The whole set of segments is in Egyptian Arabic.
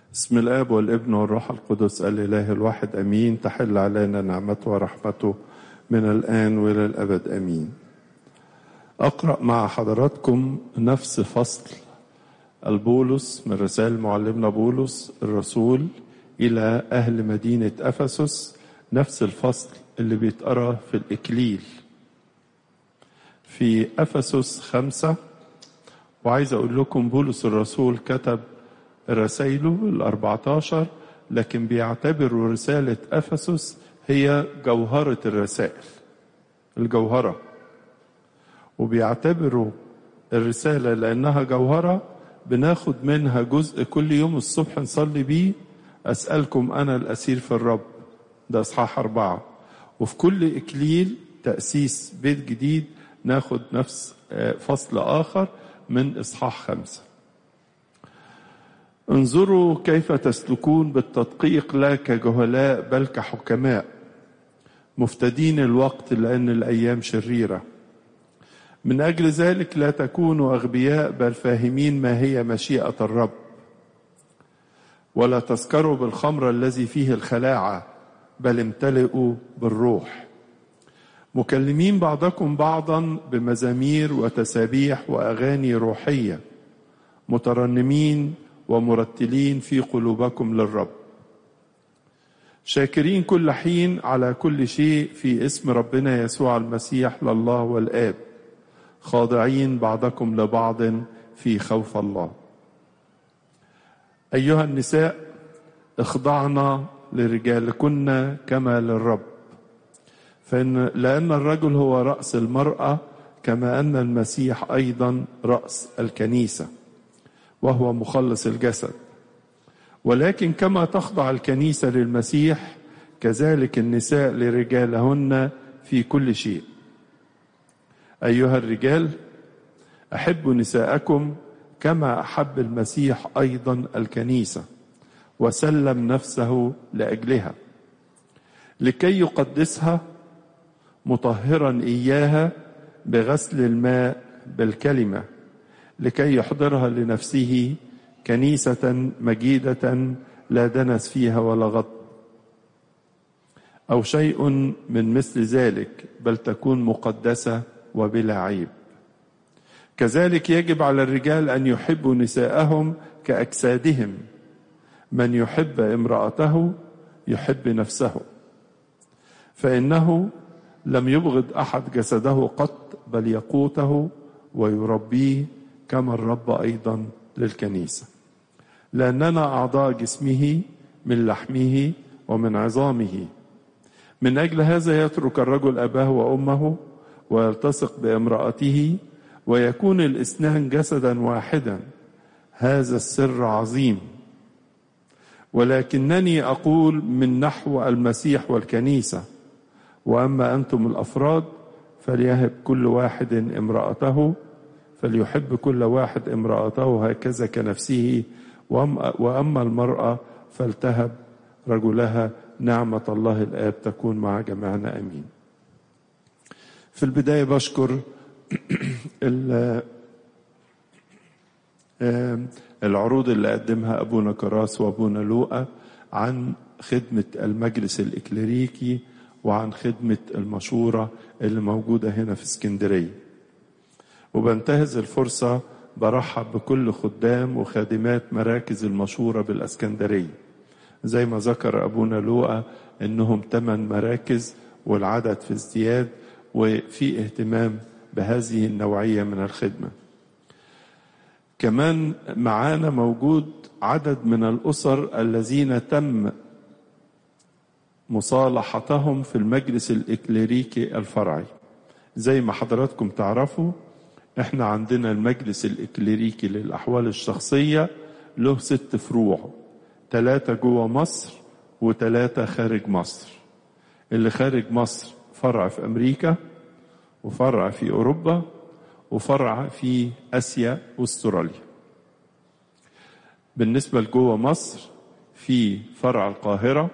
بسم الاب والابن والروح القدس الاله الواحد امين تحل علينا نعمته ورحمته من الان والى الابد امين اقرا مع حضراتكم نفس فصل البولس من رسائل معلمنا بولس الرسول الى اهل مدينه افسس نفس الفصل اللي بيتقرا في الاكليل في افسس خمسه وعايز اقول لكم بولس الرسول كتب رسائله ال 14 لكن بيعتبروا رسالة أفسس هي جوهرة الرسائل الجوهرة وبيعتبروا الرسالة لأنها جوهرة بناخد منها جزء كل يوم الصبح نصلي بيه أسألكم أنا الأسير في الرب ده إصحاح أربعة وفي كل إكليل تأسيس بيت جديد ناخد نفس فصل آخر من إصحاح خمسة انظروا كيف تسلكون بالتدقيق لا كجهلاء بل كحكماء مفتدين الوقت لأن الأيام شريرة من أجل ذلك لا تكونوا أغبياء بل فاهمين ما هي مشيئة الرب ولا تسكروا بالخمر الذي فيه الخلاعة بل امتلئوا بالروح مكلمين بعضكم بعضا بمزامير وتسابيح وأغاني روحية مترنمين ومرتلين في قلوبكم للرب شاكرين كل حين على كل شيء في اسم ربنا يسوع المسيح لله والآب خاضعين بعضكم لبعض في خوف الله أيها النساء اخضعنا لرجالكن كما للرب فإن لأن الرجل هو رأس المرأة كما أن المسيح أيضا رأس الكنيسة وهو مخلص الجسد ولكن كما تخضع الكنيسه للمسيح كذلك النساء لرجالهن في كل شيء ايها الرجال احبوا نساءكم كما احب المسيح ايضا الكنيسه وسلم نفسه لاجلها لكي يقدسها مطهرا اياها بغسل الماء بالكلمه لكي يحضرها لنفسه كنيسة مجيدة لا دنس فيها ولا غض أو شيء من مثل ذلك بل تكون مقدسة وبلا عيب كذلك يجب على الرجال أن يحبوا نساءهم كأجسادهم من يحب امرأته يحب نفسه فإنه لم يبغض أحد جسده قط بل يقوته ويربيه كما الرب ايضا للكنيسه لاننا اعضاء جسمه من لحمه ومن عظامه من اجل هذا يترك الرجل اباه وامه ويلتصق بامراته ويكون الاثنان جسدا واحدا هذا السر عظيم ولكنني اقول من نحو المسيح والكنيسه واما انتم الافراد فليهب كل واحد امراته فليحب كل واحد امرأته هكذا كنفسه وأما المرأة فلتهب رجلها نعمة الله الآب تكون مع جميعنا أمين في البداية بشكر العروض اللي قدمها أبونا كراس وأبونا لوقا عن خدمة المجلس الإكليريكي وعن خدمة المشورة اللي موجودة هنا في اسكندرية وبنتهز الفرصة برحب بكل خدام وخادمات مراكز المشورة بالأسكندرية زي ما ذكر أبونا لوقا إنهم ثمان مراكز والعدد في ازدياد وفي اهتمام بهذه النوعية من الخدمة كمان معانا موجود عدد من الأسر الذين تم مصالحتهم في المجلس الإكليريكي الفرعي زي ما حضراتكم تعرفوا احنا عندنا المجلس الإكليريكي للأحوال الشخصية له ست فروع ثلاثة جوه مصر وثلاثة خارج مصر اللي خارج مصر فرع في أمريكا وفرع في أوروبا وفرع في آسيا واستراليا بالنسبة لجوه مصر في فرع القاهرة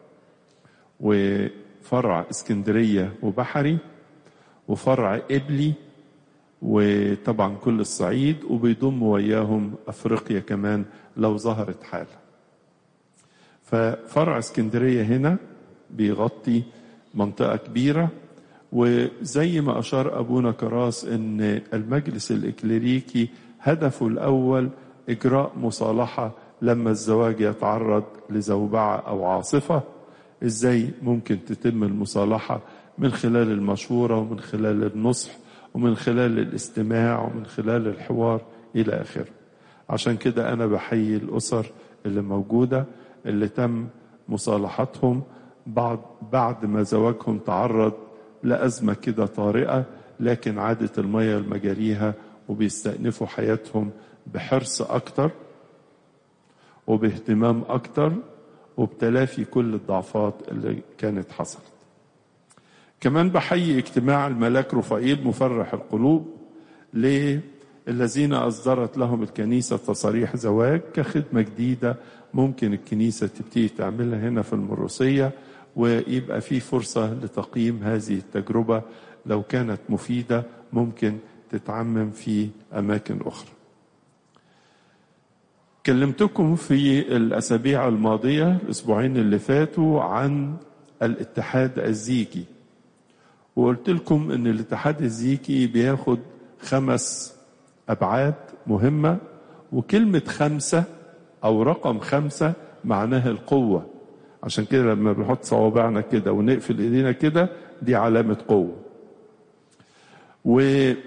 وفرع اسكندرية وبحري وفرع إبلي وطبعا كل الصعيد وبيضم وياهم افريقيا كمان لو ظهرت حاله ففرع اسكندرية هنا بيغطي منطقة كبيرة وزي ما أشار أبونا كراس أن المجلس الإكليريكي هدفه الأول إجراء مصالحة لما الزواج يتعرض لزوبعة أو عاصفة إزاي ممكن تتم المصالحة من خلال المشورة ومن خلال النصح ومن خلال الاستماع ومن خلال الحوار إلى آخره عشان كده أنا بحيي الأسر اللي موجودة اللي تم مصالحتهم بعد بعد ما زواجهم تعرض لأزمة كده طارئة لكن عادت المية لمجاريها وبيستأنفوا حياتهم بحرص أكتر وباهتمام أكتر وبتلافي كل الضعفات اللي كانت حصلت كمان بحيي اجتماع الملاك رفائيل مفرح القلوب للذين أصدرت لهم الكنيسة تصاريح زواج كخدمة جديدة ممكن الكنيسة تبتدي تعملها هنا في المروسية ويبقى في فرصة لتقييم هذه التجربة لو كانت مفيدة ممكن تتعمم في أماكن أخرى كلمتكم في الأسابيع الماضية الأسبوعين اللي فاتوا عن الاتحاد الزيكي وقلت لكم ان الاتحاد الزيكي بياخد خمس ابعاد مهمه وكلمه خمسه او رقم خمسه معناها القوه عشان كده لما بنحط صوابعنا كده ونقفل ايدينا كده دي علامه قوه و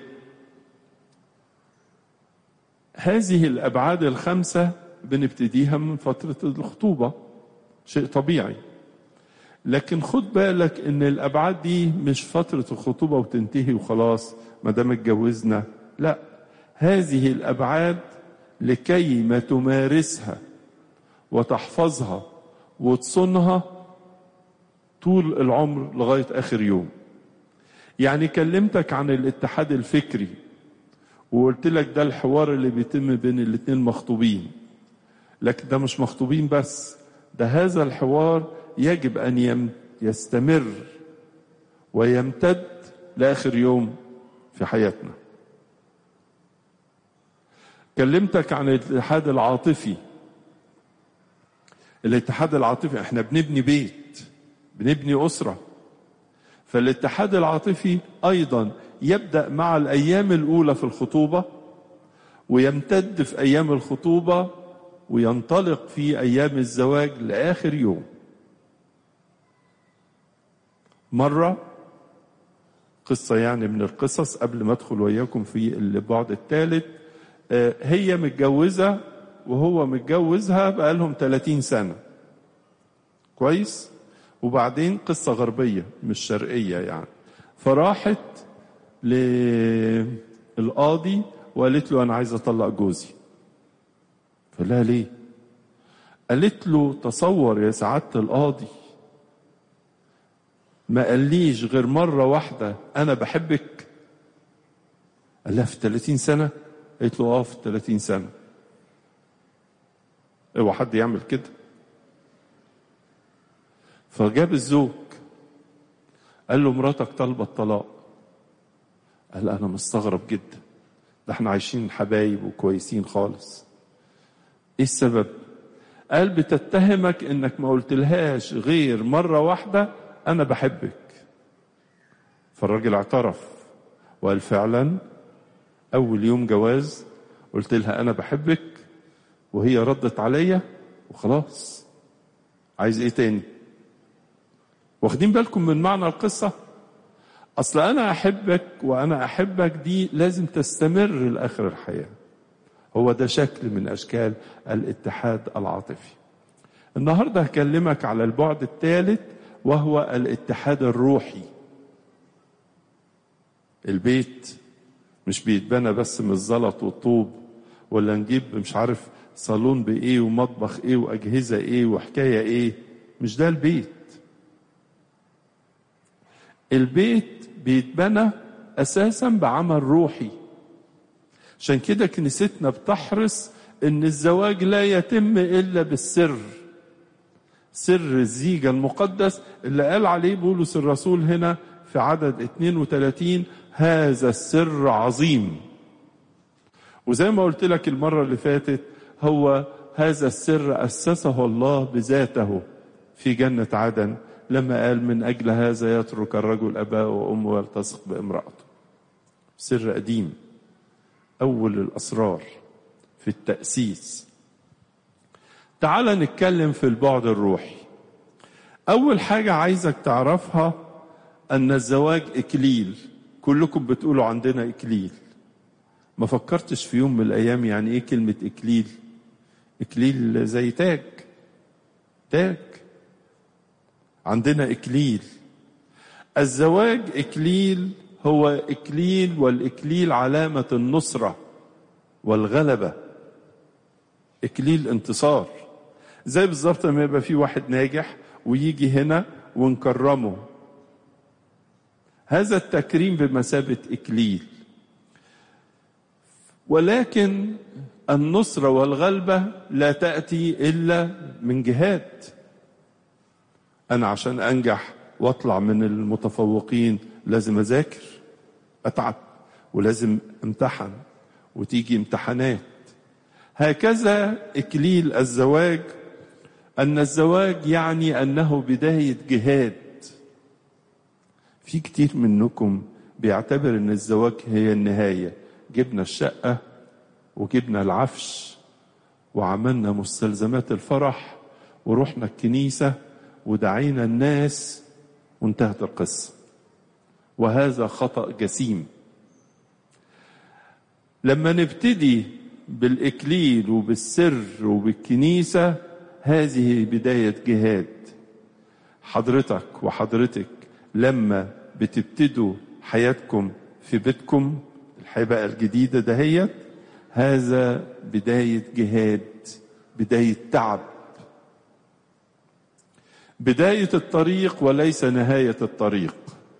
هذه الابعاد الخمسه بنبتديها من فتره الخطوبه شيء طبيعي لكن خد بالك ان الابعاد دي مش فتره الخطوبه وتنتهي وخلاص ما دام اتجوزنا لا هذه الابعاد لكي ما تمارسها وتحفظها وتصونها طول العمر لغايه اخر يوم يعني كلمتك عن الاتحاد الفكري وقلت لك ده الحوار اللي بيتم بين الاتنين مخطوبين لكن ده مش مخطوبين بس ده هذا الحوار يجب ان يستمر ويمتد لاخر يوم في حياتنا كلمتك عن الاتحاد العاطفي الاتحاد العاطفي احنا بنبني بيت بنبني اسره فالاتحاد العاطفي ايضا يبدا مع الايام الاولى في الخطوبه ويمتد في ايام الخطوبه وينطلق في ايام الزواج لاخر يوم مرة قصة يعني من القصص قبل ما ادخل وياكم في البعد الثالث هي متجوزة وهو متجوزها بقالهم 30 سنة كويس وبعدين قصة غربية مش شرقية يعني فراحت للقاضي وقالت له أنا عايز أطلق جوزي فلا ليه قالت له تصور يا سعادة القاضي ما قاليش غير مرة واحدة أنا بحبك قال لها في 30 سنة قالت له اه في 30 سنة اوعى حد يعمل كده فجاب الزوج قال له مراتك طالبة الطلاق قال أنا مستغرب جدا ده احنا عايشين حبايب وكويسين خالص ايه السبب قال بتتهمك انك ما قلتلهاش غير مرة واحدة أنا بحبك فالراجل اعترف وقال فعلا أول يوم جواز قلت لها أنا بحبك وهي ردت عليا وخلاص عايز إيه تاني واخدين بالكم من معنى القصة أصل أنا أحبك وأنا أحبك دي لازم تستمر لآخر الحياة هو ده شكل من أشكال الاتحاد العاطفي النهاردة هكلمك على البعد الثالث وهو الاتحاد الروحي البيت مش بيتبنى بس من الزلط والطوب ولا نجيب مش عارف صالون بايه ومطبخ ايه واجهزه ايه وحكايه ايه مش ده البيت البيت بيتبنى اساسا بعمل روحي عشان كده كنيستنا بتحرص ان الزواج لا يتم الا بالسر سر الزيجة المقدس اللي قال عليه بولس الرسول هنا في عدد 32 هذا السر عظيم وزي ما قلت لك المرة اللي فاتت هو هذا السر أسسه الله بذاته في جنة عدن لما قال من أجل هذا يترك الرجل أباه وأمه ويلتصق بامرأته سر قديم أول الأسرار في التأسيس تعال نتكلم في البعد الروحي أول حاجة عايزك تعرفها أن الزواج إكليل كلكم بتقولوا عندنا إكليل ما فكرتش في يوم من الأيام يعني إيه كلمة إكليل إكليل زي تاج تاج عندنا إكليل الزواج إكليل هو إكليل والإكليل علامة النصرة والغلبة إكليل انتصار زي بالظبط لما يبقى في واحد ناجح ويجي هنا ونكرمه هذا التكريم بمثابة إكليل ولكن النصرة والغلبة لا تأتي إلا من جهاد أنا عشان أنجح وأطلع من المتفوقين لازم أذاكر أتعب ولازم امتحن وتيجي امتحانات هكذا إكليل الزواج أن الزواج يعني أنه بداية جهاد في كتير منكم بيعتبر أن الزواج هي النهاية جبنا الشقة وجبنا العفش وعملنا مستلزمات الفرح ورحنا الكنيسة ودعينا الناس وانتهت القصة وهذا خطأ جسيم لما نبتدي بالإكليل وبالسر وبالكنيسة هذه بداية جهاد حضرتك وحضرتك لما بتبتدوا حياتكم في بيتكم الحياة بقى الجديدة دهيت هذا بداية جهاد بداية تعب بداية الطريق وليس نهاية الطريق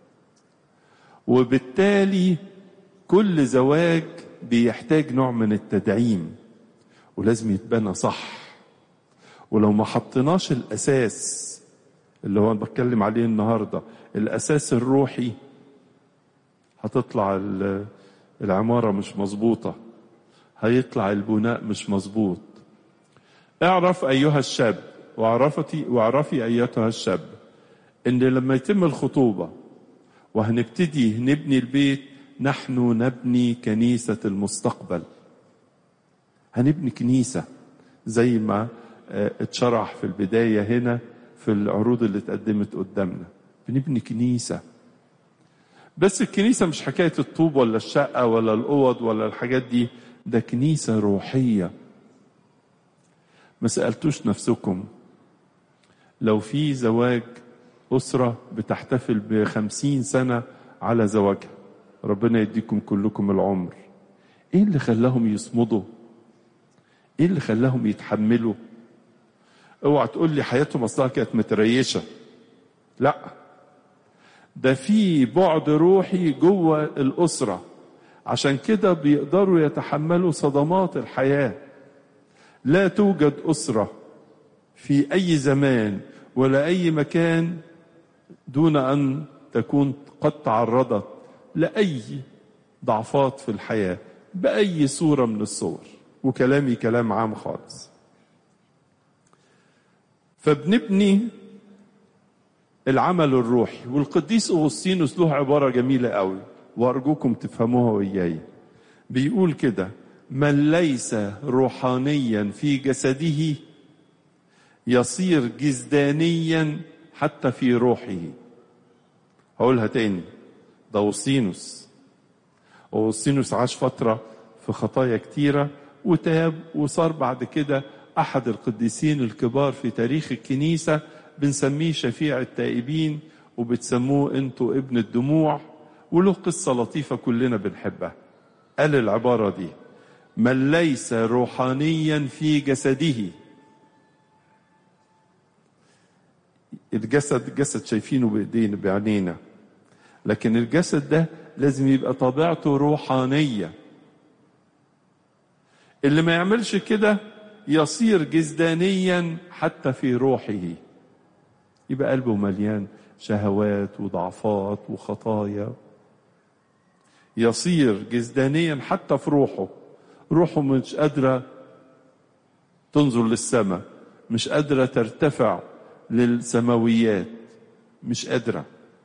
وبالتالي كل زواج بيحتاج نوع من التدعيم ولازم يتبنى صح ولو ما حطيناش الأساس اللي هو بتكلم عليه النهاردة الأساس الروحي هتطلع العمارة مش مظبوطة هيطلع البناء مش مظبوط اعرف أيها الشاب واعرفتي واعرفي أيتها الشاب إن لما يتم الخطوبة وهنبتدي نبني البيت نحن نبني كنيسة المستقبل هنبني كنيسة زي ما اتشرح في البداية هنا في العروض اللي اتقدمت قدامنا بنبني كنيسة بس الكنيسة مش حكاية الطوب ولا الشقة ولا الأوض ولا الحاجات دي ده كنيسة روحية ما سألتوش نفسكم لو في زواج أسرة بتحتفل بخمسين سنة على زواجها ربنا يديكم كلكم العمر ايه اللي خلاهم يصمدوا ايه اللي خلاهم يتحملوا اوعى تقول لي حياتهم اصلها كانت متريشه لا ده في بعد روحي جوه الاسره عشان كده بيقدروا يتحملوا صدمات الحياه لا توجد اسره في اي زمان ولا اي مكان دون ان تكون قد تعرضت لاي ضعفات في الحياه باي صوره من الصور وكلامي كلام عام خالص فبنبني العمل الروحي والقديس اغسطينوس له عباره جميله قوي وارجوكم تفهموها وياي بيقول كده من ليس روحانيا في جسده يصير جسدانيا حتى في روحه هقولها تاني ده أوسينوس أوسينوس عاش فترة في خطايا كتيرة وتاب وصار بعد كده أحد القديسين الكبار في تاريخ الكنيسة بنسميه شفيع التائبين وبتسموه انتوا ابن الدموع وله قصة لطيفة كلنا بنحبها قال العبارة دي من ليس روحانيا في جسده الجسد جسد شايفينه بايدينا بعينينا لكن الجسد ده لازم يبقى طبيعته روحانيه اللي ما يعملش كده يصير جسدانيا حتى في روحه يبقى قلبه مليان شهوات وضعفات وخطايا يصير جسدانيا حتى في روحه روحه مش قادرة تنظر للسماء مش قادرة ترتفع للسماويات مش قادرة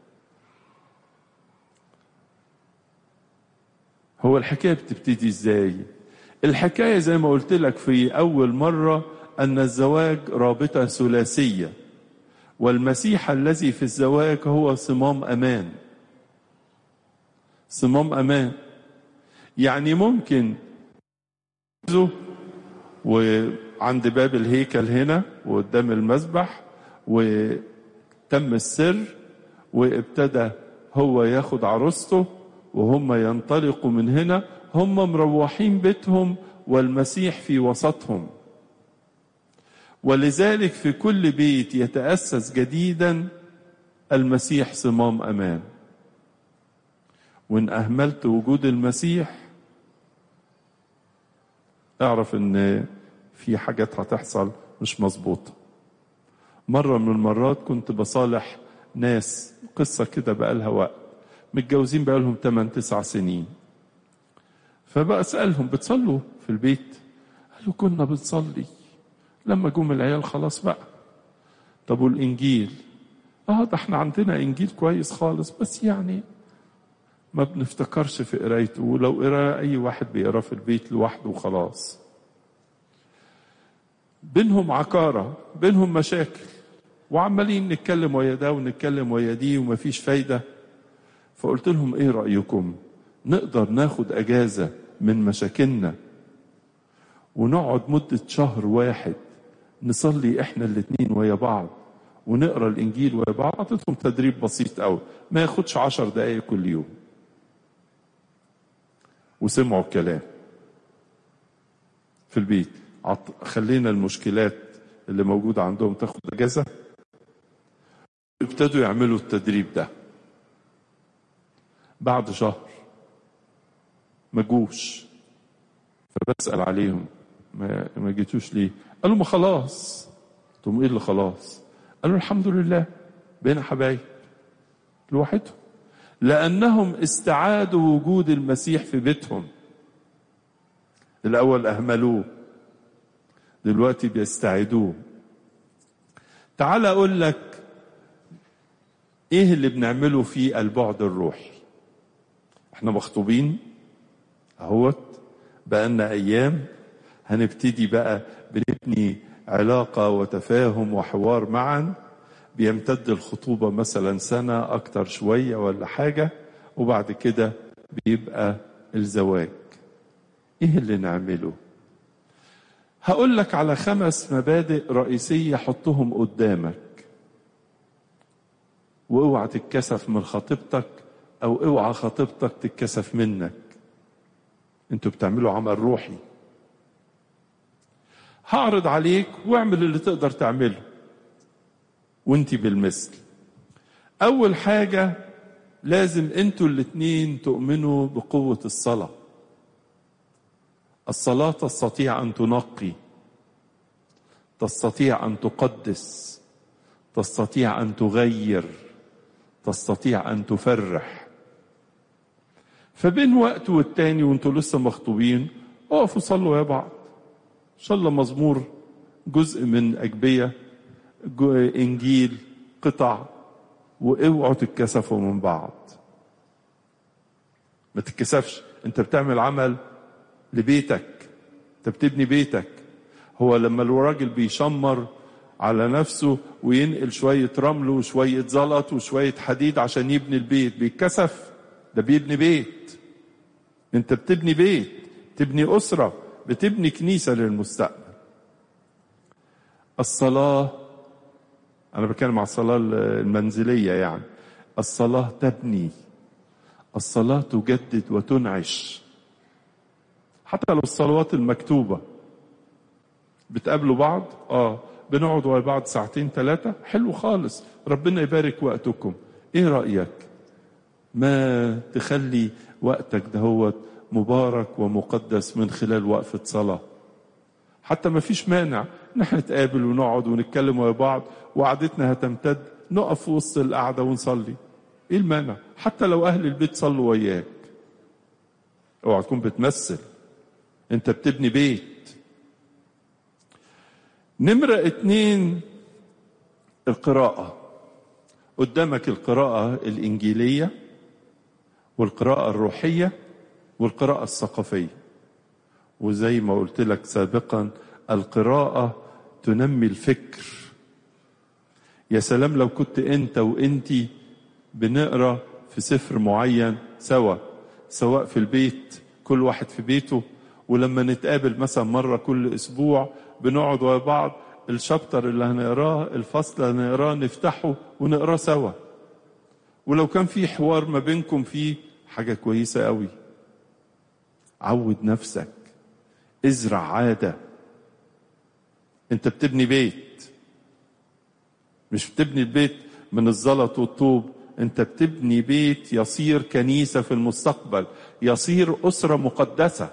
هو الحكاية بتبتدي ازاي الحكاية زي ما قلت لك في أول مرة أن الزواج رابطة ثلاثية والمسيح الذي في الزواج هو صمام أمان صمام أمان يعني ممكن وعند باب الهيكل هنا وقدام المذبح وتم السر وابتدى هو ياخد عروسته وهم ينطلقوا من هنا هم مروحين بيتهم والمسيح في وسطهم ولذلك في كل بيت يتأسس جديدا المسيح صمام أمان وإن أهملت وجود المسيح اعرف ان في حاجات هتحصل مش مظبوطه مره من المرات كنت بصالح ناس قصه كده بقالها وقت متجوزين بقالهم 8 9 سنين فبسالهم بتصلوا في البيت قالوا كنا بنصلي لما جم العيال خلاص بقى طب والانجيل اه ده احنا عندنا انجيل كويس خالص بس يعني ما بنفتكرش في قرايته ولو قرا اي واحد بيقراه في البيت لوحده وخلاص بينهم عكاره بينهم مشاكل وعمالين نتكلم ويا ده ونتكلم ويا دي ومفيش فايده فقلت لهم ايه رايكم نقدر ناخد اجازه من مشاكلنا ونقعد مده شهر واحد نصلي احنا الاتنين ويا بعض ونقرا الانجيل ويا بعض اعطيتهم تدريب بسيط قوي ما ياخدش عشر دقائق كل يوم وسمعوا الكلام في البيت عط... خلينا المشكلات اللي موجودة عندهم تاخد اجازة ابتدوا يعملوا التدريب ده بعد شهر ما جوش فبسأل عليهم ما, ما جيتوش ليه قالوا ما خلاص قلت لهم ايه اللي خلاص قالوا الحمد لله بين حبايب لوحدهم لأنهم استعادوا وجود المسيح في بيتهم الأول أهملوه دلوقتي بيستعيدوه تعال أقول لك إيه اللي بنعمله في البعد الروحي احنا مخطوبين اهوت بقالنا أيام هنبتدي بقى بنبني علاقة وتفاهم وحوار معا بيمتد الخطوبة مثلا سنة أكتر شوية ولا حاجة وبعد كده بيبقى الزواج إيه اللي نعمله هقول لك على خمس مبادئ رئيسية حطهم قدامك واوعى تتكسف من خطيبتك او اوعى خطيبتك تتكسف منك انتوا بتعملوا عمل روحي هعرض عليك واعمل اللي تقدر تعمله وانت بالمثل اول حاجة لازم انتوا الاتنين تؤمنوا بقوة الصلاة الصلاة تستطيع ان تنقي تستطيع ان تقدس تستطيع ان تغير تستطيع ان تفرح فبين وقت والتاني وانتوا لسه مخطوبين اقفوا صلوا يا بعض ان شاء الله مزمور جزء من اجبيه انجيل قطع واوعوا تتكسفوا من بعض ما تتكسفش انت بتعمل عمل لبيتك انت بتبني بيتك هو لما الراجل بيشمر على نفسه وينقل شوية رمل وشوية زلط وشوية حديد عشان يبني البيت بيتكسف ده بيبني بيت انت بتبني بيت تبني أسرة بتبني كنيسة للمستقبل الصلاة أنا بتكلم على الصلاة المنزلية يعني الصلاة تبني الصلاة تجدد وتنعش حتى لو الصلوات المكتوبة بتقابلوا بعض اه بنقعد ورا بعض ساعتين ثلاثة حلو خالص ربنا يبارك وقتكم ايه رأيك ما تخلي وقتك دهوت مبارك ومقدس من خلال وقفة صلاة حتى ما فيش مانع ان احنا نتقابل ونقعد ونتكلم ورا بعض وقعدتنا هتمتد نقف في وسط القعدة ونصلي ايه المانع حتى لو اهل البيت صلوا وياك اوعى تكون بتمثل انت بتبني بيت نمرة اتنين القراءة قدامك القراءة الإنجيلية والقراءة الروحية والقراءة الثقافية وزي ما قلت لك سابقا القراءة تنمي الفكر يا سلام لو كنت انت وانتي بنقرا في سفر معين سوا سواء في البيت كل واحد في بيته ولما نتقابل مثلا مرة كل أسبوع بنقعد ويا بعض الشابتر اللي هنقراه الفصل اللي هنقراه نفتحه ونقراه سوا ولو كان في حوار ما بينكم فيه حاجة كويسة قوي عود نفسك ازرع عادة انت بتبني بيت مش بتبني البيت من الزلط والطوب انت بتبني بيت يصير كنيسة في المستقبل يصير أسرة مقدسة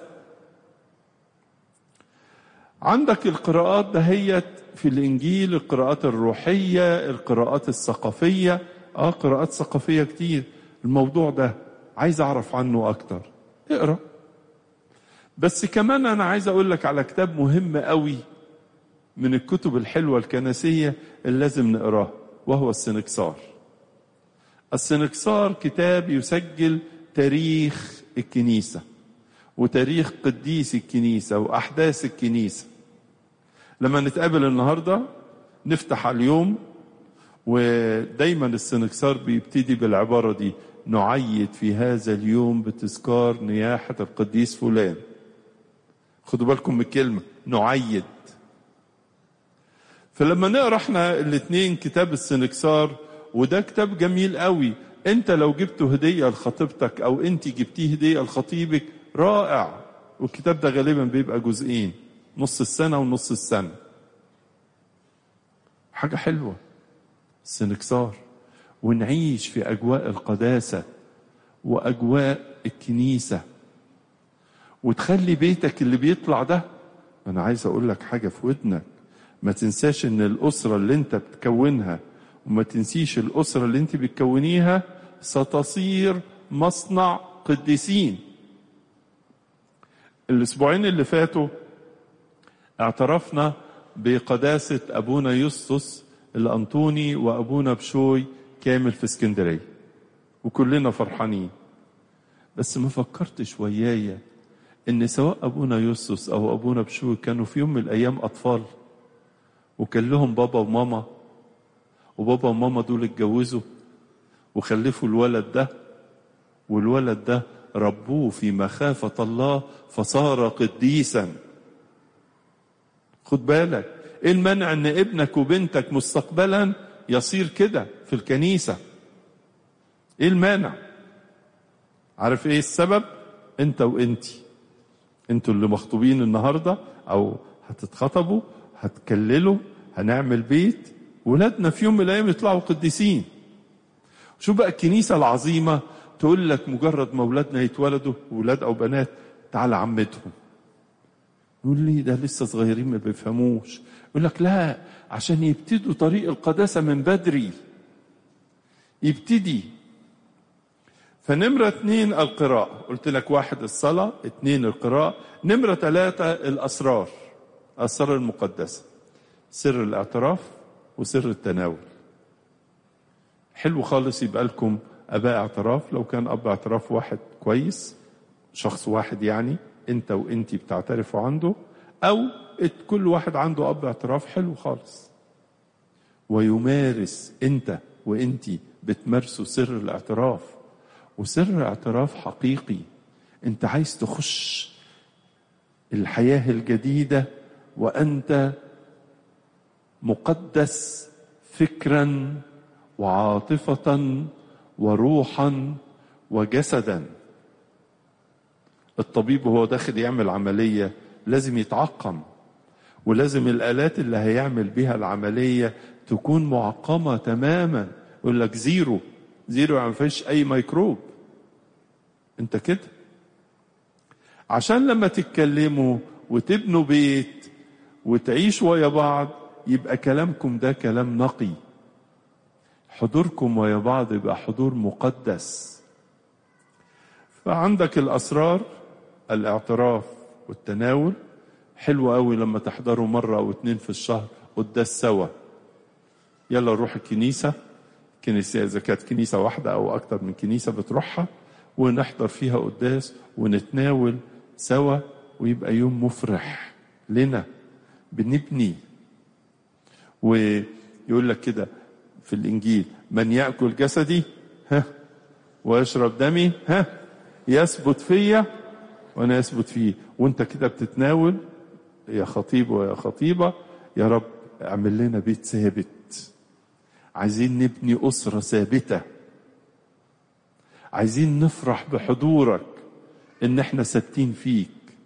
عندك القراءات دهيت في الإنجيل القراءات الروحية القراءات الثقافية اه قراءات ثقافية كتير الموضوع ده عايز أعرف عنه أكتر اقرأ بس كمان أنا عايز أقول لك على كتاب مهم قوي من الكتب الحلوة الكنسية اللي لازم نقراه وهو السنكسار السنكسار كتاب يسجل تاريخ الكنيسة وتاريخ قديس الكنيسة وأحداث الكنيسة لما نتقابل النهاردة نفتح على اليوم ودايما السنكسار بيبتدي بالعبارة دي نعيد في هذا اليوم بتذكار نياحة القديس فلان خدوا بالكم من الكلمة نعيد فلما نقرا احنا الاثنين كتاب السنكسار وده كتاب جميل قوي انت لو جبته هديه لخطيبتك او انت جبتيه هديه لخطيبك رائع والكتاب ده غالبا بيبقى جزئين نص السنه ونص السنه حاجه حلوه السنكسار ونعيش في اجواء القداسه واجواء الكنيسه وتخلي بيتك اللي بيطلع ده انا عايز اقول لك حاجه في ودنك ما تنساش ان الاسره اللي انت بتكونها وما تنسيش الاسره اللي انت بتكونيها ستصير مصنع قديسين الاسبوعين اللي فاتوا اعترفنا بقداسه ابونا يسطس الانطوني وابونا بشوي كامل في اسكندريه وكلنا فرحانين بس ما فكرتش ويايا ان سواء ابونا يسطس او ابونا بشوي كانوا في يوم من الايام اطفال وكان لهم بابا وماما وبابا وماما دول اتجوزوا وخلفوا الولد ده والولد ده ربوه في مخافة الله فصار قديسا خد بالك ايه المنع ان ابنك وبنتك مستقبلا يصير كده في الكنيسة ايه المانع عارف ايه السبب انت وانتي انتوا اللي مخطوبين النهاردة او هتتخطبوا هتكللوا هنعمل بيت ولادنا في يوم من الايام يطلعوا قديسين شوف بقى الكنيسه العظيمه تقول لك مجرد ما اولادنا يتولدوا ولاد او بنات تعالى عمتهم يقول لي ده لسه صغيرين ما بيفهموش يقول لك لا عشان يبتدوا طريق القداسه من بدري يبتدي فنمرة اتنين القراءة قلت لك واحد الصلاة اتنين القراءة نمرة ثلاثة الأسرار الأسرار المقدسة سر الاعتراف وسر التناول حلو خالص يبقى لكم اباء اعتراف لو كان اب اعتراف واحد كويس شخص واحد يعني انت وانتي بتعترفوا عنده او كل واحد عنده اب اعتراف حلو خالص ويمارس انت وانتي بتمارسوا سر الاعتراف وسر اعتراف حقيقي انت عايز تخش الحياه الجديده وانت مقدس فكرا وعاطفه وروحا وجسدا الطبيب وهو داخل يعمل عمليه لازم يتعقم ولازم الالات اللي هيعمل بيها العمليه تكون معقمه تماما يقول لك زيرو زيرو يعني ما فيش اي ميكروب انت كده عشان لما تتكلموا وتبنوا بيت وتعيشوا ويا بعض يبقى كلامكم ده كلام نقي حضوركم ويا بعض يبقى حضور مقدس فعندك الاسرار الاعتراف والتناول حلو قوي لما تحضروا مره او اتنين في الشهر قداس سوا يلا نروح الكنيسة كنيسة إذا كانت كنيسة واحدة أو أكتر من كنيسة بتروحها ونحضر فيها قداس ونتناول سوا ويبقى يوم مفرح لنا بنبني ويقول لك كده في الإنجيل من يأكل جسدي ها ويشرب دمي ها يثبت فيا وأنا أثبت فيه وأنت كده بتتناول يا خطيب ويا خطيبة يا رب اعمل لنا بيت ثابت عايزين نبني أسرة ثابتة عايزين نفرح بحضورك إن احنا ثابتين فيك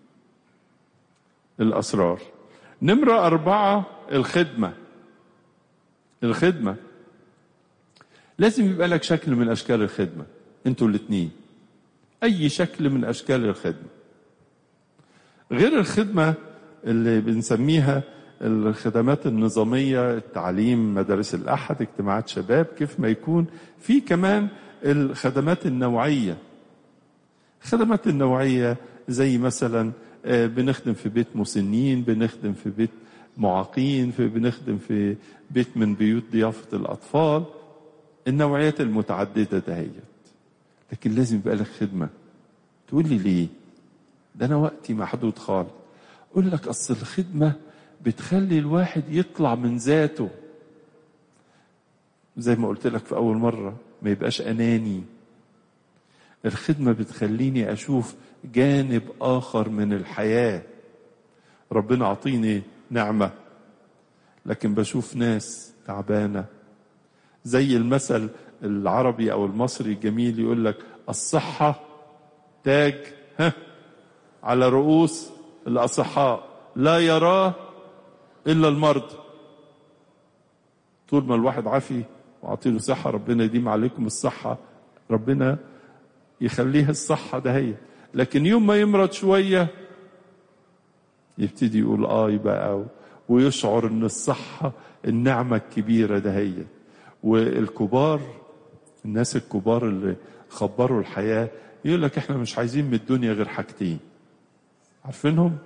الأسرار نمرة أربعة الخدمة الخدمة لازم يبقى لك شكل من أشكال الخدمة انتوا الاتنين أي شكل من أشكال الخدمة غير الخدمة اللي بنسميها الخدمات النظامية التعليم مدارس الأحد اجتماعات شباب كيف ما يكون في كمان الخدمات النوعية الخدمات النوعية زي مثلا بنخدم في بيت مسنين بنخدم في بيت معاقين في بنخدم في بيت من بيوت ضيافة الأطفال النوعيات المتعددة دهيت لكن لازم يبقى لك خدمة تقول لي ليه ده أنا وقتي محدود خالص أقول لك أصل الخدمة بتخلي الواحد يطلع من ذاته زي ما قلت لك في أول مرة ما يبقاش أناني الخدمة بتخليني أشوف جانب آخر من الحياة ربنا عطيني نعمة لكن بشوف ناس تعبانة زي المثل العربي أو المصري الجميل يقول لك الصحة تاج ها على رؤوس الأصحاء لا يراه إلا المرض طول ما الواحد عافي وعطيله صحة ربنا يديم عليكم الصحة ربنا يخليها الصحة ده هي لكن يوم ما يمرض شوية يبتدي يقول آه بقى ويشعر إن الصحة النعمة الكبيرة ده هي والكبار الناس الكبار اللي خبروا الحياة يقول لك احنا مش عايزين من الدنيا غير حاجتين عارفينهم؟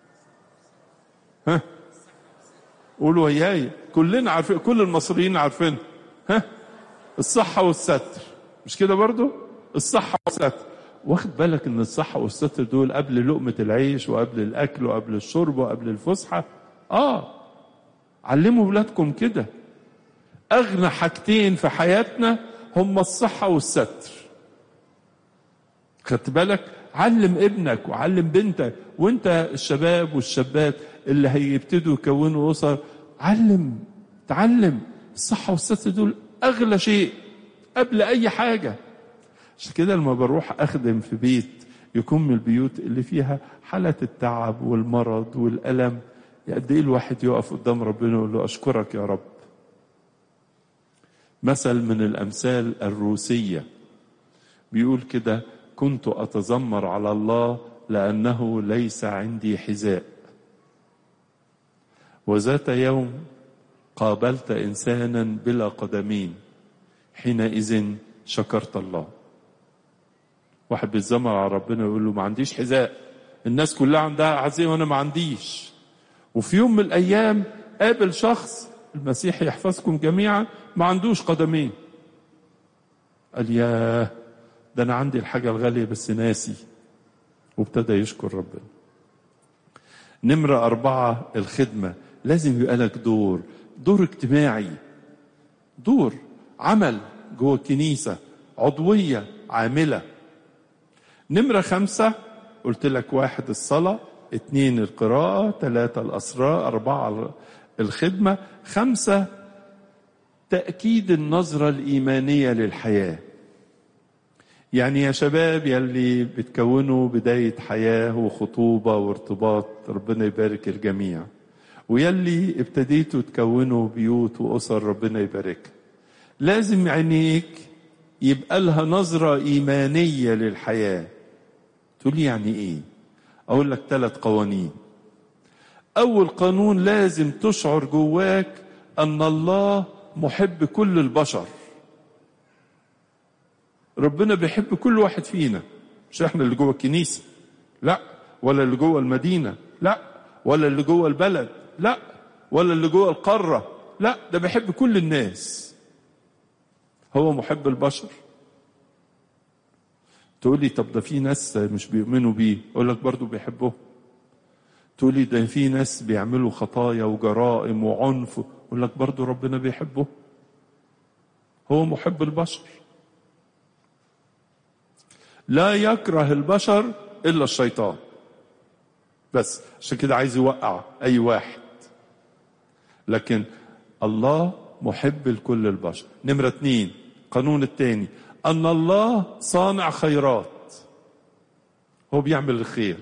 ها؟ قولوا وياي كلنا عارفين كل المصريين عارفين ها؟ الصحة والستر مش كده برضو؟ الصحة والستر واخد بالك ان الصحة والستر دول قبل لقمة العيش وقبل الأكل وقبل الشرب وقبل الفسحة اه علموا ولادكم كده أغنى حاجتين في حياتنا هم الصحة والستر خدت بالك علم ابنك وعلم بنتك وانت الشباب والشابات اللي هيبتدوا يكونوا أسر علم تعلم الصحة والستر دول أغلى شيء قبل أي حاجة عشان كده لما بروح أخدم في بيت يكون من البيوت اللي فيها حالة التعب والمرض والألم قد إيه الواحد يقف قدام ربنا ويقول له أشكرك يا رب مثل من الأمثال الروسية بيقول كده كنت أتذمر على الله لأنه ليس عندي حذاء وذات يوم قابلت إنسانا بلا قدمين حينئذ شكرت الله واحد بيتذمر على ربنا ويقول له ما عنديش حذاء الناس كلها عندها حذاء وانا ما عنديش وفي يوم من الايام قابل شخص المسيح يحفظكم جميعا ما عندوش قدمين قال ياه ده انا عندي الحاجه الغاليه بس ناسي وابتدى يشكر ربنا نمرة أربعة الخدمة لازم يبقى لك دور دور اجتماعي دور عمل جوه الكنيسة عضوية عاملة نمرة خمسة قلت لك واحد الصلاة اتنين القراءة ثلاثة الأسرار أربعة الخدمة خمسة تأكيد النظرة الإيمانية للحياة يعني يا شباب يلي بتكونوا بداية حياة وخطوبة وارتباط ربنا يبارك الجميع ويلي ابتديتوا تكونوا بيوت وأسر ربنا يباركها لازم عينيك يبقى لها نظرة إيمانية للحياة تقول لي يعني إيه أقول لك ثلاث قوانين أول قانون لازم تشعر جواك أن الله محب كل البشر ربنا بيحب كل واحد فينا مش احنا اللي جوه الكنيسة لا ولا اللي جوه المدينة لا ولا اللي جوه البلد لا ولا اللي جوه القارة لا ده بيحب كل الناس هو محب البشر تقول لي طب ده في ناس مش بيؤمنوا بيه اقول لك برضه بيحبوه تقول لي ده في ناس بيعملوا خطايا وجرائم وعنف اقول لك برضه ربنا بيحبه هو محب البشر لا يكره البشر الا الشيطان بس عشان كده عايز يوقع اي واحد لكن الله محب لكل البشر نمرة اتنين قانون التاني ان الله صانع خيرات هو بيعمل الخير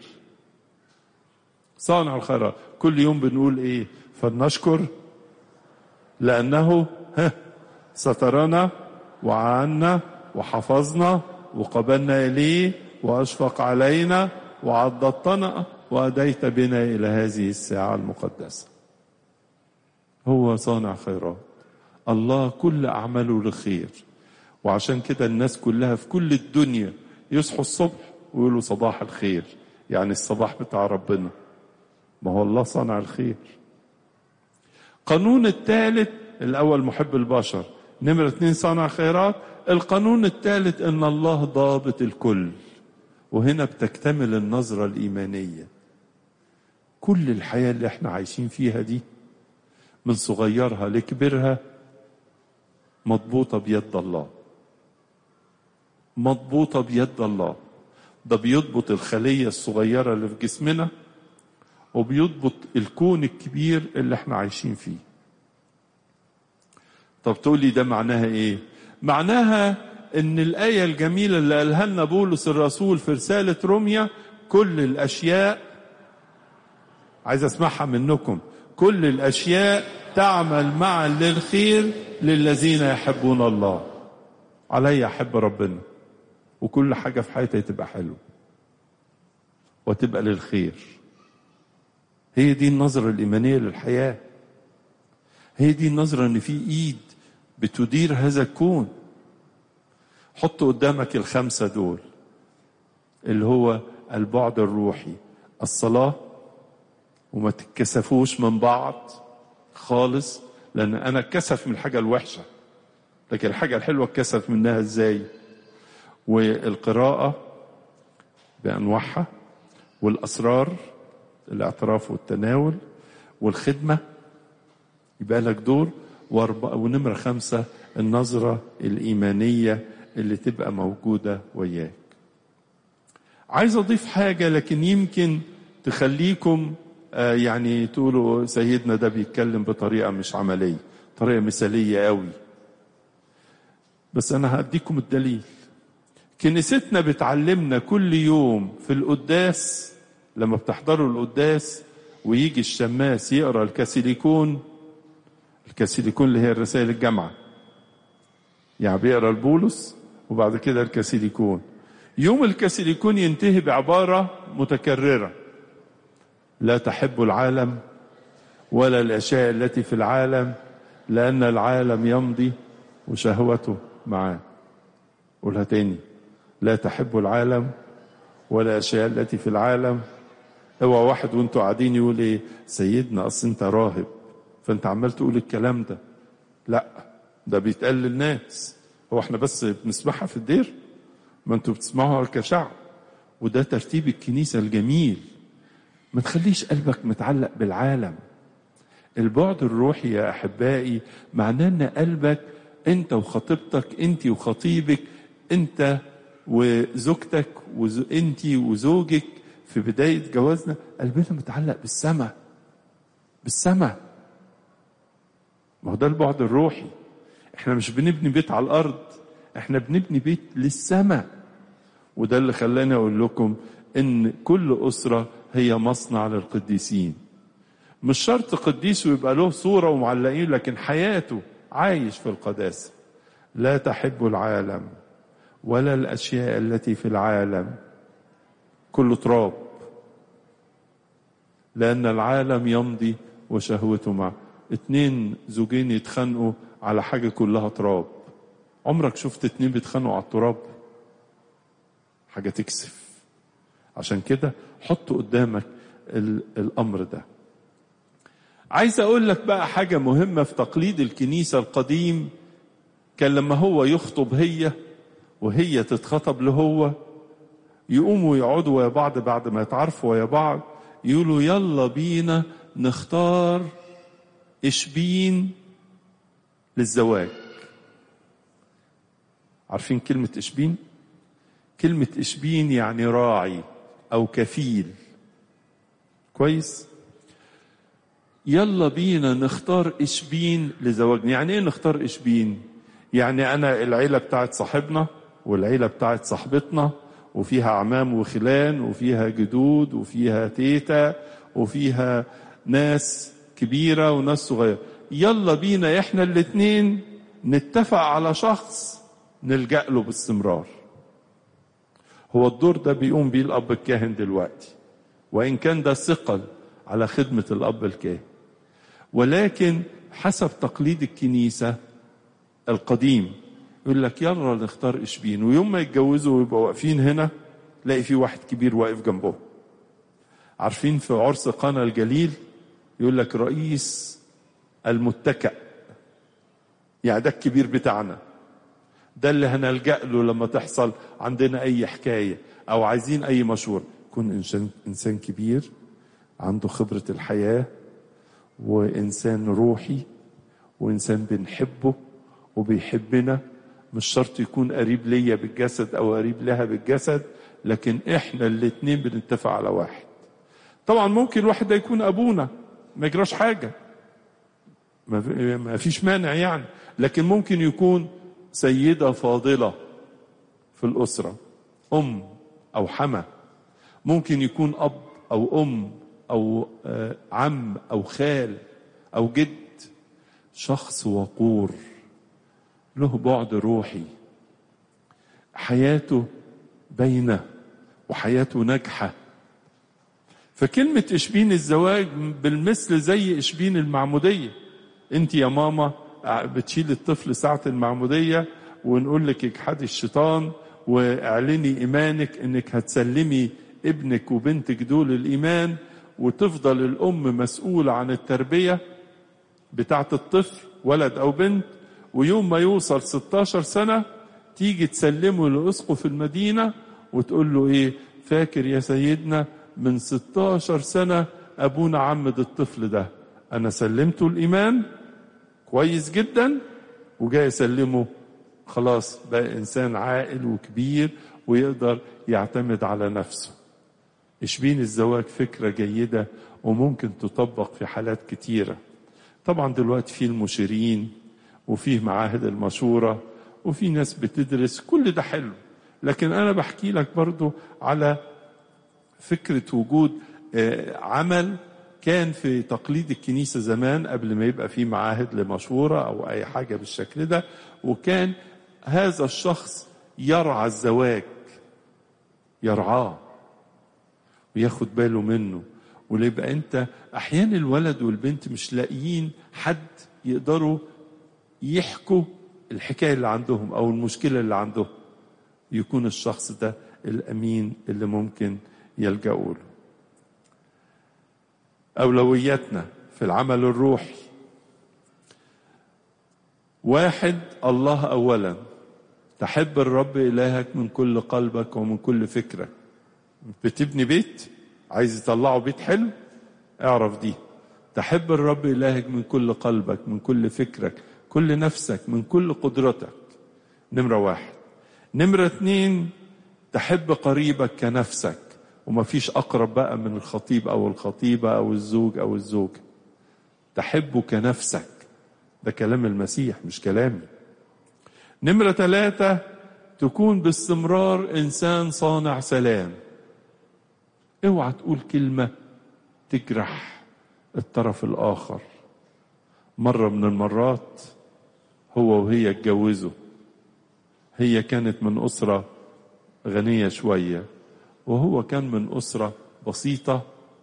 صانع الخيرات كل يوم بنقول ايه فلنشكر لانه ها سترنا وعنا وحفظنا وقبلنا اليه واشفق علينا وعضدتنا واديت بنا الى هذه الساعه المقدسه هو صانع خيرات الله كل اعماله لخير وعشان كده الناس كلها في كل الدنيا يصحوا الصبح ويقولوا صباح الخير يعني الصباح بتاع ربنا ما هو الله صنع الخير قانون الثالث الاول محب البشر نمرة اتنين صانع خيرات القانون الثالث ان الله ضابط الكل وهنا بتكتمل النظرة الإيمانية كل الحياة اللي احنا عايشين فيها دي من صغيرها لكبرها مضبوطة بيد الله مضبوطة بيد الله ده بيضبط الخلية الصغيرة اللي في جسمنا وبيضبط الكون الكبير اللي احنا عايشين فيه طب تقولي ده معناها ايه معناها ان الآية الجميلة اللي قالها لنا بولس الرسول في رسالة روميا كل الأشياء عايز اسمعها منكم كل الأشياء تعمل معا للخير للذين يحبون الله علي أحب ربنا وكل حاجة في حياتي تبقى حلوة وتبقى للخير هي دي النظرة الإيمانية للحياة هي دي النظرة إن في إيد بتدير هذا الكون حط قدامك الخمسة دول اللي هو البعد الروحي الصلاة وما تتكسفوش من بعض خالص لأن أنا اتكسف من الحاجة الوحشة لكن الحاجة الحلوة اتكسف منها ازاي والقراءة بأنواعها والأسرار الاعتراف والتناول والخدمة يبقى لك دور ونمرة خمسة النظرة الإيمانية اللي تبقى موجودة وياك عايز أضيف حاجة لكن يمكن تخليكم آه يعني تقولوا سيدنا ده بيتكلم بطريقة مش عملية طريقة مثالية قوي بس أنا هديكم الدليل كنيستنا بتعلمنا كل يوم في القداس لما بتحضروا القداس ويجي الشماس يقرا الكاسيليكون الكاسيليكون اللي هي الرسائل الجامعة يعني بيقرا البولس وبعد كده الكاسيليكون يوم الكاسيليكون ينتهي بعبارة متكررة لا تحب العالم ولا الأشياء التي في العالم لأن العالم يمضي وشهوته معاه قولها تاني لا تحب العالم ولا الأشياء التي في العالم اوعى واحد وانتوا قاعدين يقول ايه سيدنا اصل انت راهب فانت عمال تقول الكلام ده لا ده بيتقال للناس هو احنا بس بنسمعها في الدير ما انتوا بتسمعوها كشعب وده ترتيب الكنيسة الجميل ما تخليش قلبك متعلق بالعالم البعد الروحي يا احبائي معناه ان قلبك انت وخطيبتك انت وخطيبك انت وزوجتك وانت وزوجك في بداية جوازنا قلبنا متعلق بالسماء بالسماء ما هو ده البعد الروحي احنا مش بنبني بيت على الارض احنا بنبني بيت للسماء وده اللي خلاني اقول لكم ان كل اسره هي مصنع للقديسين مش شرط قديس ويبقى له صوره ومعلقين لكن حياته عايش في القداسه لا تحب العالم ولا الاشياء التي في العالم كله تراب لان العالم يمضي وشهوته معه اتنين زوجين يتخانقوا على حاجه كلها تراب عمرك شفت اتنين بيتخانقوا على التراب حاجه تكسف عشان كده حط قدامك الامر ده عايز اقول لك بقى حاجة مهمة في تقليد الكنيسة القديم كان لما هو يخطب هي وهي تتخطب لهو يقوموا يقعدوا ويا بعض بعد ما يتعرفوا ويا بعض يقولوا يلا بينا نختار اشبين للزواج عارفين كلمة اشبين كلمة اشبين يعني راعي او كفيل كويس يلا بينا نختار اشبين لزواجنا يعني ايه نختار اشبين يعني انا العيلة بتاعت صاحبنا والعيلة بتاعت صاحبتنا وفيها عمام وخلان وفيها جدود وفيها تيتا وفيها ناس كبيرة وناس صغيرة يلا بينا احنا الاتنين نتفق على شخص نلجأ له باستمرار هو الدور ده بيقوم بيه الأب الكاهن دلوقتي وإن كان ده ثقل على خدمة الأب الكاهن ولكن حسب تقليد الكنيسة القديم يقول لك يلا نختار إشبين ويوم ما يتجوزوا ويبقوا واقفين هنا تلاقي في واحد كبير واقف جنبهم عارفين في عرس قنا الجليل يقول لك رئيس المتكأ يعني ده الكبير بتاعنا ده اللي هنلجأ له لما تحصل عندنا أي حكاية أو عايزين أي مشورة يكون إنسان, إنسان كبير عنده خبرة الحياة وإنسان روحي وإنسان بنحبه وبيحبنا مش شرط يكون قريب ليا بالجسد أو قريب لها بالجسد لكن إحنا الاتنين بنتفق على واحد طبعا ممكن الواحد ده يكون أبونا ما يجراش حاجة ما فيش مانع يعني لكن ممكن يكون سيدة فاضلة في الأسرة أم أو حما ممكن يكون أب أو أم أو عم أو خال أو جد شخص وقور له بعد روحي حياته باينة وحياته ناجحة فكلمة إشبين الزواج بالمثل زي إشبين المعمودية أنت يا ماما بتشيل الطفل ساعة المعمودية ونقول لك اجحدي الشيطان واعلني إيمانك إنك هتسلمي ابنك وبنتك دول الإيمان وتفضل الأم مسؤولة عن التربية بتاعة الطفل ولد أو بنت ويوم ما يوصل 16 سنة تيجي تسلمه لأسقف المدينة وتقول له إيه فاكر يا سيدنا من 16 سنة أبونا عمد الطفل ده أنا سلمته الإيمان كويس جدا وجاي يسلمه خلاص بقى إنسان عاقل وكبير ويقدر يعتمد على نفسه إشبين الزواج فكرة جيدة وممكن تطبق في حالات كتيرة طبعا دلوقتي في المشيرين وفيه معاهد المشورة وفي ناس بتدرس كل ده حلو لكن أنا بحكي لك برضو على فكرة وجود عمل كان في تقليد الكنيسة زمان قبل ما يبقى في معاهد لمشورة أو أي حاجة بالشكل ده وكان هذا الشخص يرعى الزواج يرعاه وياخد باله منه ويبقى انت احيانا الولد والبنت مش لاقيين حد يقدروا يحكوا الحكايه اللي عندهم او المشكله اللي عندهم يكون الشخص ده الامين اللي ممكن يلجأوا له اولوياتنا في العمل الروحي واحد الله اولا تحب الرب الهك من كل قلبك ومن كل فكرك بتبني بيت عايز يطلعه بيت حلو اعرف دي تحب الرب إلهك من كل قلبك من كل فكرك كل نفسك من كل قدرتك نمرة واحد نمرة اتنين تحب قريبك كنفسك وما فيش أقرب بقى من الخطيب أو الخطيبة أو الزوج أو الزوجة تحبه كنفسك ده كلام المسيح مش كلامي نمرة ثلاثة تكون باستمرار إنسان صانع سلام اوعى تقول كلمة تجرح الطرف الآخر مرة من المرات هو وهي اتجوزوا هي كانت من أسرة غنية شوية وهو كان من أسرة بسيطة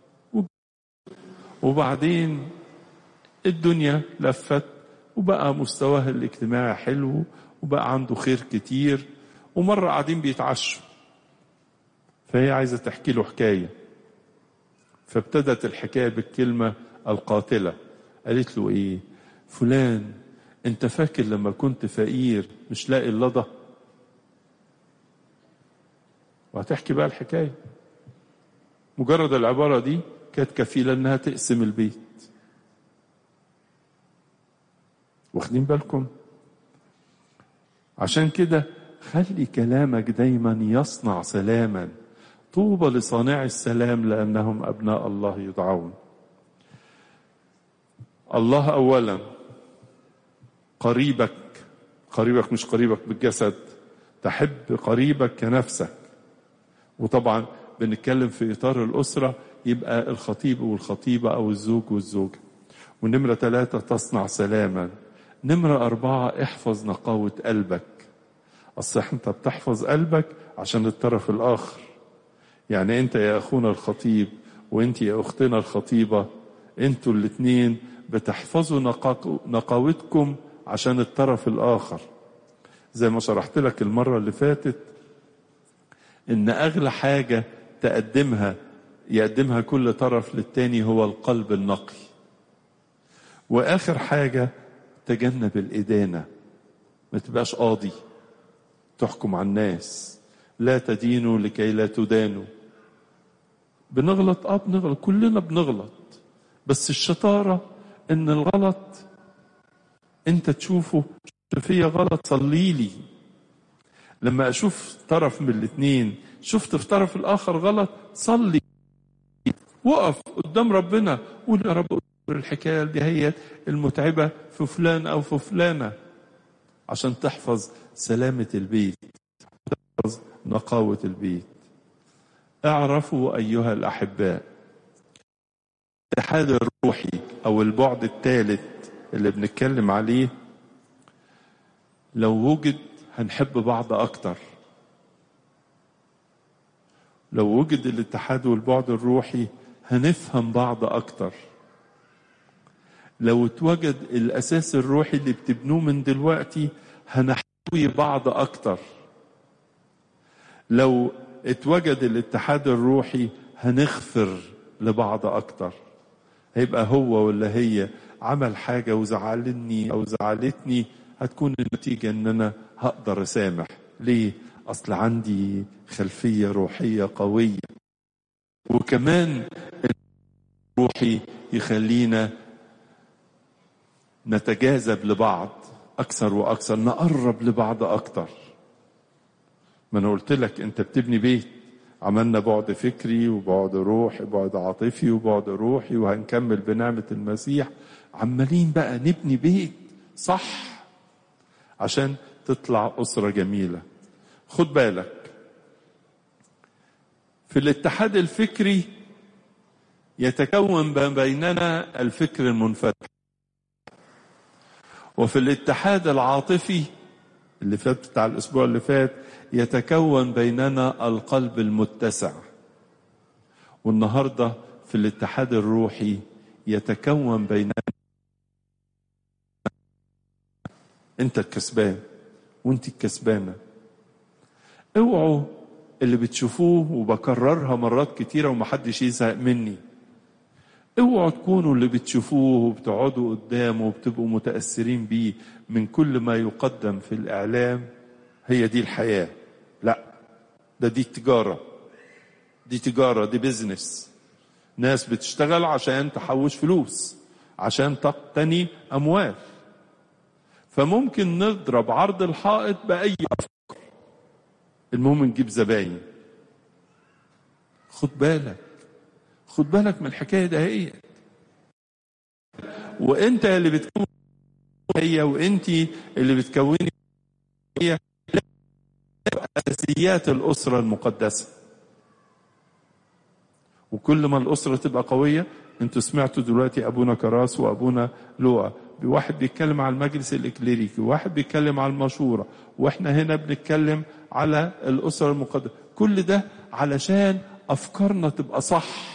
وبعدين الدنيا لفت وبقى مستواه الاجتماعي حلو وبقى عنده خير كتير ومرة قاعدين بيتعشوا فهي عايزة تحكي له حكاية فابتدت الحكاية بالكلمة القاتلة قالت له ايه فلان انت فاكر لما كنت فقير مش لاقي اللضة وهتحكي بقى الحكاية مجرد العبارة دي كانت كفيلة انها تقسم البيت واخدين بالكم عشان كده خلي كلامك دايما يصنع سلاما طوبى لصانع السلام لانهم ابناء الله يدعون الله اولا قريبك قريبك مش قريبك بالجسد تحب قريبك كنفسك وطبعا بنتكلم في اطار الاسره يبقى الخطيب والخطيبه او الزوج والزوجه ونمره ثلاثه تصنع سلاما نمره اربعه احفظ نقاوه قلبك اصل انت بتحفظ قلبك عشان الطرف الاخر يعني انت يا اخونا الخطيب وانت يا اختنا الخطيبه انتوا الاثنين بتحفظوا نقاوتكم عشان الطرف الاخر زي ما شرحت لك المره اللي فاتت ان اغلى حاجه تقدمها يقدمها كل طرف للتاني هو القلب النقي واخر حاجه تجنب الادانه ما تبقاش قاضي تحكم على الناس لا تدينوا لكي لا تدانوا بنغلط اه بنغلط كلنا بنغلط بس الشطاره ان الغلط انت تشوفه فيا غلط صلي لي لما اشوف طرف من الاثنين شفت في طرف الاخر غلط صلي وقف قدام ربنا قول يا رب الحكايه دي هي المتعبه في فلان او في فلانه عشان تحفظ سلامه البيت تحفظ نقاوه البيت اعرفوا ايها الاحباء الاتحاد الروحي او البعد الثالث اللي بنتكلم عليه لو وجد هنحب بعض اكتر لو وجد الاتحاد والبعد الروحي هنفهم بعض اكتر لو اتوجد الاساس الروحي اللي بتبنوه من دلوقتي هنحتوي بعض اكتر لو اتوجد الاتحاد الروحي هنغفر لبعض اكتر هيبقى هو ولا هي عمل حاجة وزعلني أو زعلتني هتكون النتيجة إن أنا هقدر أسامح ليه؟ أصل عندي خلفية روحية قوية وكمان روحي يخلينا نتجاذب لبعض أكثر وأكثر نقرب لبعض أكثر ما أنا قلت لك أنت بتبني بيت عملنا بعد فكري وبعد روحي بعد عاطفي وبعد روحي وهنكمل بنعمة المسيح عمالين بقى نبني بيت صح عشان تطلع أسرة جميلة خد بالك في الاتحاد الفكري يتكون ما بيننا الفكر المنفتح وفي الاتحاد العاطفي اللي فات بتاع الأسبوع اللي فات يتكون بيننا القلب المتسع والنهاردة في الاتحاد الروحي يتكون بيننا انت الكسبان وانت الكسبانة اوعوا اللي بتشوفوه وبكررها مرات كتيرة ومحدش يزهق مني اوعوا تكونوا اللي بتشوفوه وبتقعدوا قدامه وبتبقوا متأثرين بيه من كل ما يقدم في الإعلام هي دي الحياة لا ده دي تجارة دي تجارة دي بيزنس ناس بتشتغل عشان تحوش فلوس عشان تقتني أموال فممكن نضرب عرض الحائط بأي أفكار المهم نجيب زباين خد بالك خد بالك من الحكاية ده هي وانت اللي بتكون هي وانت اللي بتكوني هي اساسيات الاسره المقدسه وكل ما الاسره تبقى قويه انتوا سمعتوا دلوقتي ابونا كراس وابونا لوقا واحد بيتكلم على المجلس الاكليريكي وواحد بيتكلم على المشوره واحنا هنا بنتكلم على الاسره المقدسه كل ده علشان افكارنا تبقى صح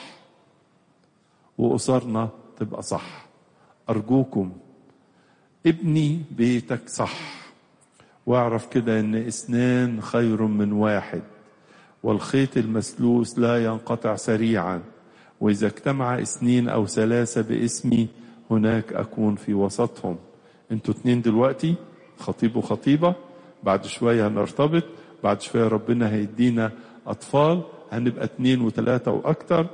واسرنا تبقى صح ارجوكم ابني بيتك صح واعرف كده ان اثنان خير من واحد والخيط المسلوس لا ينقطع سريعا واذا اجتمع اثنين او ثلاثه باسمي هناك أكون في وسطهم انتوا اتنين دلوقتي خطيب وخطيبة بعد شوية هنرتبط بعد شوية ربنا هيدينا أطفال هنبقى اتنين وتلاتة وأكتر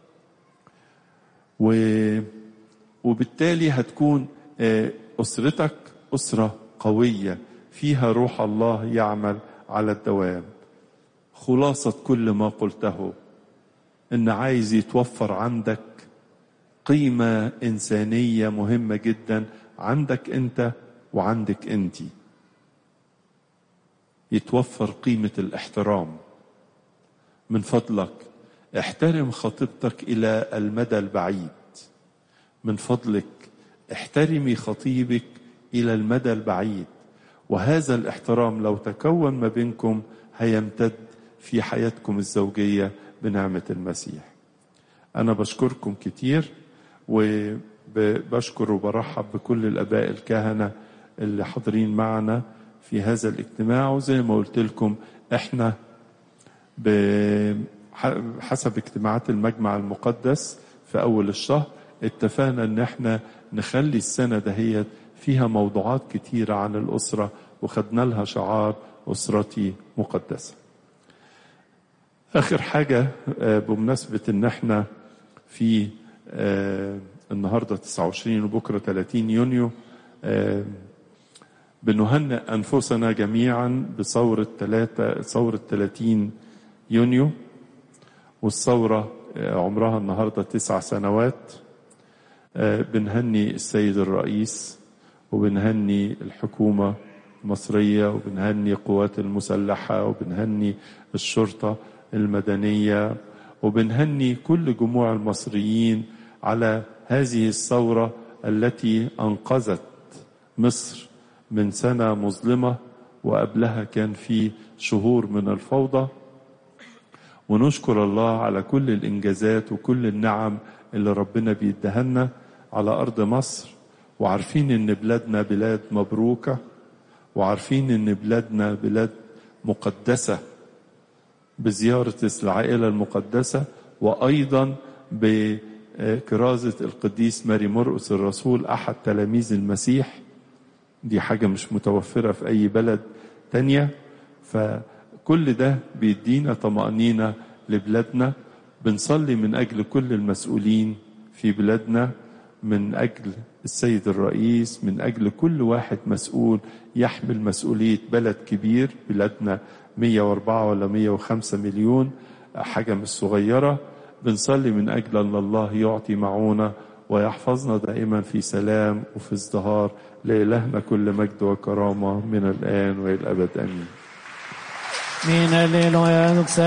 و... وبالتالي هتكون أسرتك أسرة قوية فيها روح الله يعمل على الدوام خلاصة كل ما قلته إن عايز يتوفر عندك قيمة إنسانية مهمة جدا عندك أنت وعندك أنت يتوفر قيمة الاحترام من فضلك احترم خطيبتك إلى المدى البعيد من فضلك احترمي خطيبك إلى المدى البعيد وهذا الاحترام لو تكون ما بينكم هيمتد في حياتكم الزوجية بنعمة المسيح أنا بشكركم كتير وبشكر وبرحب بكل الآباء الكهنة اللي حاضرين معنا في هذا الاجتماع وزي ما قلت لكم احنا حسب اجتماعات المجمع المقدس في أول الشهر اتفقنا ان احنا نخلي السنة دهيت فيها موضوعات كتيرة عن الأسرة وخدنا لها شعار أسرتي مقدسة آخر حاجة بمناسبة إن إحنا في النهاردة 29 وبكرة 30 يونيو بنهنئ أنفسنا جميعا بثورة 3 ثورة 30 يونيو والثورة عمرها النهاردة تسع سنوات بنهني السيد الرئيس وبنهني الحكومة المصرية وبنهني القوات المسلحة وبنهني الشرطة المدنية وبنهني كل جموع المصريين على هذه الثورة التي أنقذت مصر من سنة مظلمة وقبلها كان في شهور من الفوضى ونشكر الله على كل الإنجازات وكل النعم اللي ربنا بيدهنا على أرض مصر وعارفين إن بلادنا بلاد مبروكة وعارفين إن بلادنا بلاد مقدسة بزيارة العائلة المقدسة وأيضا بكرازة القديس ماري مرقس الرسول أحد تلاميذ المسيح دي حاجة مش متوفرة في أي بلد تانية فكل ده بيدينا طمأنينة لبلادنا بنصلي من أجل كل المسؤولين في بلادنا من أجل السيد الرئيس من أجل كل واحد مسؤول يحمل مسؤولية بلد كبير بلادنا 104 ولا 105 مليون حاجة مش صغيرة بنصلي من أجل أن الله يعطي معونة ويحفظنا دائما في سلام وفي ازدهار لإلهنا كل مجد وكرامة من الآن وإلى الأبد آمين من الليل